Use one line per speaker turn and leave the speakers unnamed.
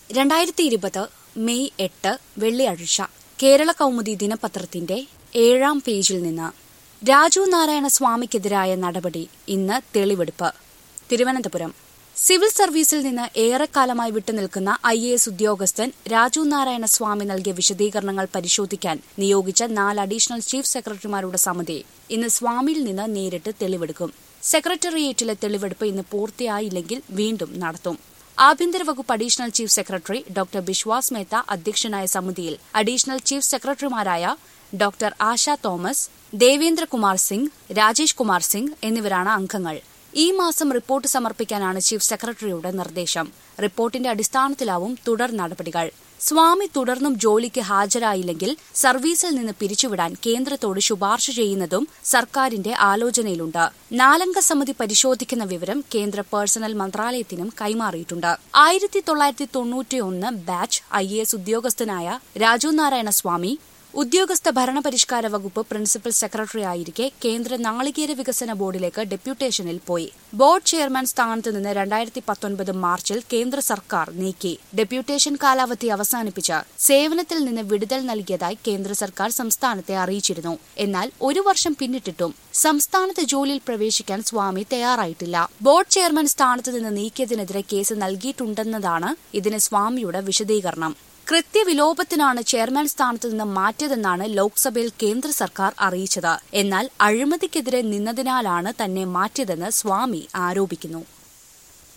രണ്ടായിരത്തി ഇരുപത് മെയ് എട്ട് വെള്ളിയാഴ്ച കേരള കൗമുദി ദിനപത്രത്തിന്റെ ഏഴാം പേജിൽ നിന്ന് രാജു നാരായണ സ്വാമിക്കെതിരായ നടപടി ഇന്ന് തെളിവെടുപ്പ് തിരുവനന്തപുരം സിവിൽ സർവീസിൽ നിന്ന് ഏറെക്കാലമായി വിട്ടുനിൽക്കുന്ന ഐ എ എസ് ഉദ്യോഗസ്ഥൻ രാജു നാരായണ സ്വാമി നൽകിയ വിശദീകരണങ്ങൾ പരിശോധിക്കാൻ നിയോഗിച്ച നാല് അഡീഷണൽ ചീഫ് സെക്രട്ടറിമാരുടെ സമിതി ഇന്ന് സ്വാമിയിൽ നിന്ന് നേരിട്ട് തെളിവെടുക്കും സെക്രട്ടേറിയറ്റിലെ തെളിവെടുപ്പ് ഇന്ന് പൂർത്തിയായില്ലെങ്കിൽ വീണ്ടും നടത്തും ആഭ്യന്തര വകുപ്പ് additional chief secretary doctor Biswas Mehta അധ്യക്ഷനായ സമിതിയിൽ അഡീഷണൽ ചീഫ് സെക്രട്ടറിമാരായ ഡോക്ടർ ആശ തോമസ് ദേവേന്ദ്രകുമാർ സിംഗ് രാജേഷ് കുമാർ സിംഗ് എന്നിവരാണ് അംഗങ്ങൾ ഈ മാസം റിപ്പോർട്ട് സമർപ്പിക്കാനാണ് ചീഫ് സെക്രട്ടറിയുടെ നിർദ്ദേശം റിപ്പോർട്ടിന്റെ അടിസ്ഥാനത്തിലാവും തുടർ നടപടികൾ സ്വാമി തുടർന്നും ജോലിക്ക് ഹാജരായില്ലെങ്കിൽ സർവീസിൽ നിന്ന് പിരിച്ചുവിടാൻ കേന്ദ്രത്തോട് ശുപാർശ ചെയ്യുന്നതും സർക്കാരിന്റെ ആലോചനയിലുണ്ട് നാലംഗ സമിതി പരിശോധിക്കുന്ന വിവരം കേന്ദ്ര പേഴ്സണൽ മന്ത്രാലയത്തിനും കൈമാറിയിട്ടുണ്ട് ആയിരത്തി തൊള്ളായിരത്തി തൊണ്ണൂറ്റിയൊന്ന് ബാച്ച് ഐ എ എസ് ഉദ്യോഗസ്ഥനായ രാജു നാരായണ സ്വാമി ഉദ്യോഗസ്ഥ ഭരണപരിഷ്കാര വകുപ്പ് പ്രിൻസിപ്പൽ സെക്രട്ടറി ആയിരിക്കെ കേന്ദ്ര നാളികേര വികസന ബോർഡിലേക്ക് ഡെപ്യൂട്ടേഷനിൽ പോയി ബോർഡ് ചെയർമാൻ സ്ഥാനത്ത് നിന്ന് രണ്ടായിരത്തി പത്തൊൻപത് മാർച്ചിൽ കേന്ദ്ര സർക്കാർ നീക്കി ഡെപ്യൂട്ടേഷൻ കാലാവധി അവസാനിപ്പിച്ച് സേവനത്തിൽ നിന്ന് വിടുതൽ നൽകിയതായി കേന്ദ്ര സർക്കാർ സംസ്ഥാനത്തെ അറിയിച്ചിരുന്നു എന്നാൽ ഒരു വർഷം പിന്നിട്ടിട്ടും സംസ്ഥാനത്ത് ജോലിയിൽ പ്രവേശിക്കാൻ സ്വാമി തയ്യാറായിട്ടില്ല ബോർഡ് ചെയർമാൻ സ്ഥാനത്ത് നിന്ന് നീക്കിയതിനെതിരെ കേസ് നൽകിയിട്ടുണ്ടെന്നതാണ് ഇതിന് സ്വാമിയുടെ വിശദീകരണം കൃത്യവിലോപത്തിനാണ് ചെയർമാൻ സ്ഥാനത്ത് നിന്ന് മാറ്റിയതെന്നാണ് ലോക്സഭയിൽ കേന്ദ്ര സർക്കാർ അറിയിച്ചത് എന്നാൽ അഴിമതിക്കെതിരെ നിന്നതിനാലാണ് തന്നെ മാറ്റിയതെന്ന് സ്വാമി ആരോപിക്കുന്നു